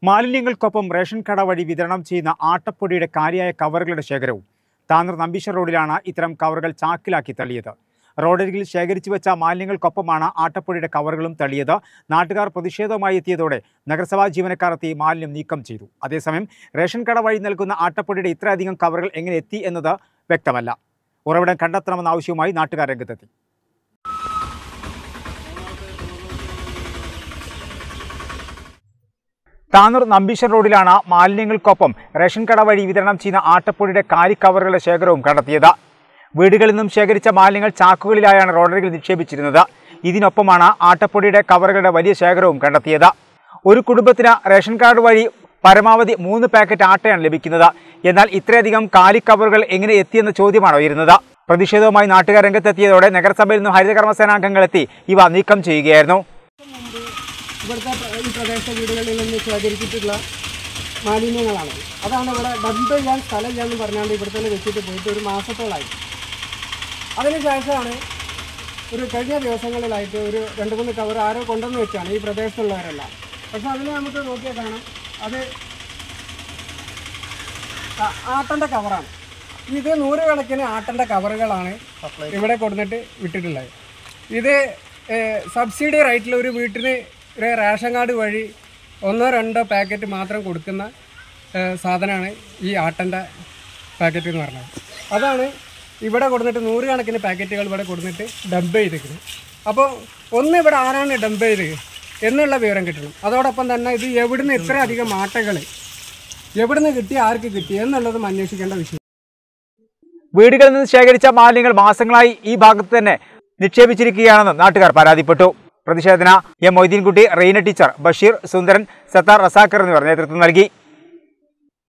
മാലിന്യങ്ങൾക്കൊപ്പം ration കട വഴി വിതരണം ചെയ്യുന്ന ആട്ടപ്പൊടിയുടെ കാര്യായ കവറുകളുടെ ശേഖരവും താനൂർ നമ്പീശ്വർ റോഡിലാണ് ഇത്തരം കവറുകൾ ചാക്കിലാക്കി തള്ളിയത് റോഡരികിൽ ശേഖരിച്ചു വെച്ച മാലിന്യങ്ങൾക്കൊപ്പമാണ് ആട്ടപ്പൊടിയുടെ കവറുകളും തള്ളിയത് നാട്ടുകാർ പ്രതിഷേധവുമായി എത്തിയതോടെ നഗരസഭാ ജീവനക്കാർ എത്തി മാലിന്യം നീക്കം ചെയ്തു അതേസമയം റേഷൻ കട വഴി നൽകുന്ന ആട്ടപ്പൊടിയുടെ ഇത്രയധികം കവറുകൾ എങ്ങനെ എത്തി എന്നത് വ്യക്തമല്ല ഉറവിടം കണ്ടെത്തണമെന്ന ആവശ്യവുമായി നാട്ടുകാർ രംഗത്തെത്തി താനൂർ നമ്പീശ്വർ റോഡിലാണ് മാലിന്യങ്ങൾക്കൊപ്പം റേഷൻ കട വഴി വിതരണം ചെയ്യുന്ന ആട്ടപ്പൊടിയുടെ കാലി കവറുകളുടെ ശേഖരവും കണ്ടെത്തിയത് വീടുകളിൽ നിന്നും ശേഖരിച്ച മാലിന്യങ്ങൾ ചാക്കുകളിലായാണ് റോഡരികിൽ നിക്ഷേപിച്ചിരുന്നത് ഇതിനൊപ്പമാണ് ആട്ടപ്പൊടിയുടെ കവറുകളുടെ വലിയ ശേഖരവും കണ്ടെത്തിയത് ഒരു കുടുംബത്തിന് റേഷൻ കാർഡ് വഴി പരമാവധി മൂന്ന് പാക്കറ്റ് ആട്ടയാണ് ലഭിക്കുന്നത് എന്നാൽ ഇത്രയധികം കാലി കവറുകൾ എങ്ങനെ എത്തിയെന്ന ചോദ്യമാണ് ഉയരുന്നത് പ്രതിഷേധവുമായി നാട്ടുകാർ രംഗത്തെത്തിയതോടെ നഗരസഭയിൽ നിന്നും ഹരിതകർമ്മസേനാംഗങ്ങളെത്തി ഇവ നീക്കം ചെയ്യുകയായിരുന്നു മുമ്പ് ഇവിടുത്തെ പ്ര- ഈ പ്രദേശ വീടുകളിൽ നിന്ന് ശേഖരിച്ചിട്ടുള്ള മാലിന്യങ്ങളാണ് അതാണ് ഇവിടെ ഡംപ് ചെയ്യാൻ സ്ഥലമില്ലാന്ന് പറഞ്ഞാണ്ട് ഇവിടെ തന്നെ വെച്ചിട്ട് പോയിട്ട് ഒരു മാസത്തോളായി അതിനുശേഷമാണ് ഒരു കഴിഞ്ഞ ദിവസങ്ങളിലായിട്ട് ഒരു രണ്ട് മൂന്ന് കവർ ആരോ കൊണ്ടുവന്ന് വെച്ചാണ് ഈ പ്രദേശത്തുള്ളവരെല്ലാം പക്ഷെ അതിന് നമുക്ക് നോക്കിയാൽ കാണാം അത് ആ- ആട്ടൻ്റെ കവറാണ് ഇത് നൂറുകണക്കിന് ആട്ടൻ്റെ കവറുകളാണ് ഇവിടെ കൊടുത്തിട്ട് വിട്ടിട്ടുള്ളത് ഇത് ഏഹ്, സബ്സിഡി റേറ്റിൽ ഒരു വീട്ടിന് ഒരു റേഷൻ കാർഡ് വഴി ഒന്നോ രണ്ടോ പാക്കറ്റ് മാത്രം കൊടുക്കുന്ന ഏഹ്, സാധനമാണ് ഈ ആട്ടൻ്റെ പാക്കറ്റ് എന്ന് പറഞ്ഞത് അതാണ് ഇവിടെ കൊടുത്തിട്ട് നൂറുകണക്കിന് പാക്കറ്റുകൾ ഇവിടെ കൊടുത്തിട്ട് ഡംപ് ചെയ്തിരിക്കുന്നത് അപ്പോൾ ഒന്ന് ഇവിടെ ആരാണ് ഡംപ് ചെയ്ത് എന്നുള്ള വിവരം കിട്ടണം അതോടൊപ്പം തന്നെ ഇത് എവിടുന്ന് ഇത്രയധികം ആട്ടകൾ എവിടുന്ന് കിട്ടി ആർക്ക് കിട്ടി എന്നുള്ളതും അന്വേഷിക്കേണ്ട വിഷയം വീടുകളിൽ നിന്ന് ശേഖരിച്ച മാലിന്യങ്ങൾ മാസങ്ങളായി ഈ ഭാഗത്ത് തന്നെ നിക്ഷേപിച്ചിരിക്കുകയാണെന്ന് നാട്ടുകാർ പരാതിപ്പെട്ടു പ്രതിഷേധത്തിന് എം മൊയ്തീൻകുട്ടി റെയ്ന ടീച്ചർ ബഷീർ സുന്ദരൻ സത്താർ റസാക്കർ എന്നിവർ നേതൃത്വം നൽകി